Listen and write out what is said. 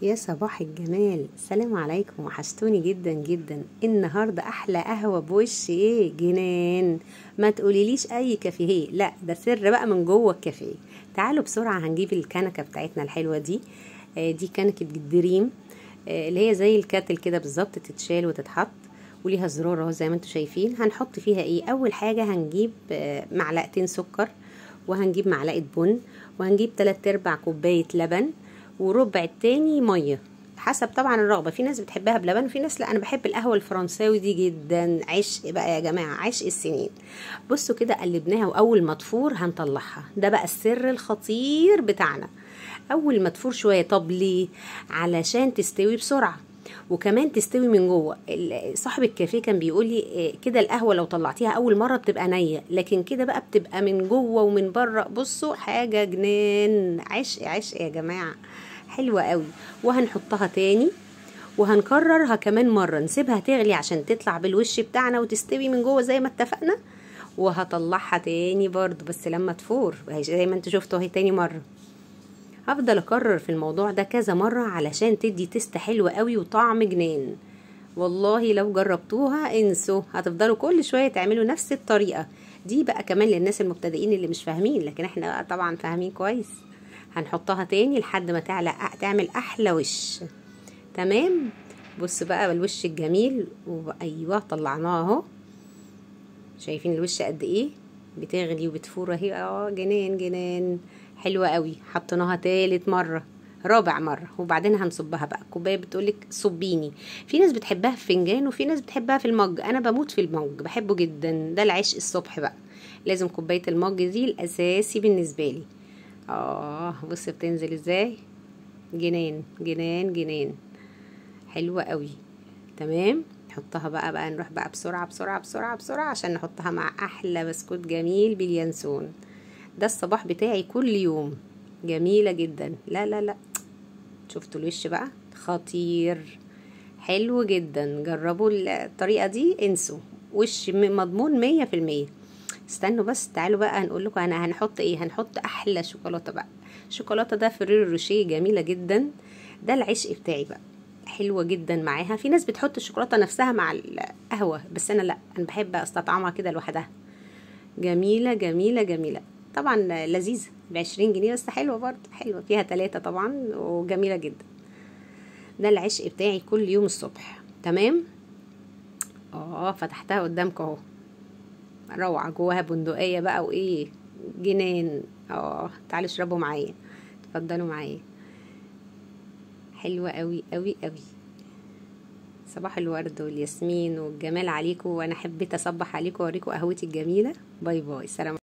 يا صباح الجمال السلام عليكم وحشتوني جدا جدا النهارده احلى قهوه بوش ايه جنان ما تقوليليش اي كافيه لا ده سر بقى من جوه الكافيه تعالوا بسرعه هنجيب الكنكه بتاعتنا الحلوه دي آه دي كنكه الدريم آه اللي هي زي الكاتل كده بالظبط تتشال وتتحط وليها زرار اهو زي ما انتم شايفين هنحط فيها ايه اول حاجه هنجيب آه معلقتين سكر وهنجيب معلقه بن وهنجيب تلات ارباع كوبايه لبن وربع التاني ميه حسب طبعا الرغبه في ناس بتحبها بلبن وفي ناس لا انا بحب القهوه الفرنساوي دي جدا عشق بقى يا جماعه عشق السنين بصوا كده قلبناها واول ما تفور هنطلعها ده بقى السر الخطير بتاعنا اول ما تفور شويه طب ليه علشان تستوي بسرعه وكمان تستوي من جوه صاحب الكافيه كان بيقول لي كده القهوه لو طلعتيها اول مره بتبقى نيه لكن كده بقى بتبقى من جوه ومن بره بصوا حاجه جنان عشق عشق يا جماعه حلوه قوي وهنحطها تاني وهنكررها كمان مره نسيبها تغلي عشان تطلع بالوش بتاعنا وتستوي من جوه زي ما اتفقنا وهطلعها تاني برضو بس لما تفور زي ما انتوا شفتوا اهي تاني مره هفضل اكرر في الموضوع ده كذا مرة علشان تدي تست حلوة قوي وطعم جنان والله لو جربتوها انسوا هتفضلوا كل شوية تعملوا نفس الطريقة دي بقى كمان للناس المبتدئين اللي مش فاهمين لكن احنا طبعا فاهمين كويس هنحطها تاني لحد ما تعلق تعمل احلى وش تمام بص بقى الوش الجميل وايوه طلعناه اهو شايفين الوش قد ايه بتغلي وبتفور اهي اه جنان جنان حلوه قوي حطيناها تالت مره رابع مره وبعدين هنصبها بقى كوبايه بتقولك صبيني في ناس بتحبها في فنجان وفي ناس بتحبها في المج انا بموت في المج بحبه جدا ده العشق الصبح بقى لازم كوبايه المج دي الاساسي بالنسبه لي اه بص بتنزل ازاي جنان جنان جنان حلوه قوي تمام نحطها بقى بقى نروح بقى بسرعه بسرعه بسرعه بسرعه عشان نحطها مع احلى بسكوت جميل باليانسون ده الصباح بتاعي كل يوم جميلة جدا لا لا لا شفتوا الوش بقى خطير حلو جدا جربوا الطريقة دي انسوا وش مضمون مية في المية استنوا بس تعالوا بقى هنقول لكم انا هنحط ايه هنحط احلى شوكولاتة بقى الشوكولاتة ده فرير روشيه جميلة جدا ده العشق بتاعي بقى حلوة جدا معاها في ناس بتحط الشوكولاتة نفسها مع القهوة بس انا لا انا بحب استطعمها كده لوحدها جميلة جميلة جميلة طبعا لذيذة بعشرين جنيه بس حلوة برضه حلوة فيها تلاتة طبعا وجميلة جدا ده العشق بتاعي كل يوم الصبح تمام اه فتحتها قدامكم اهو روعة جواها بندقية بقى وايه جنان اه تعالوا اشربوا معايا اتفضلوا معايا حلوة قوي قوي قوي صباح الورد والياسمين والجمال عليكم وانا حبيت اصبح عليكم واوريكم قهوتي الجميله باي باي سلام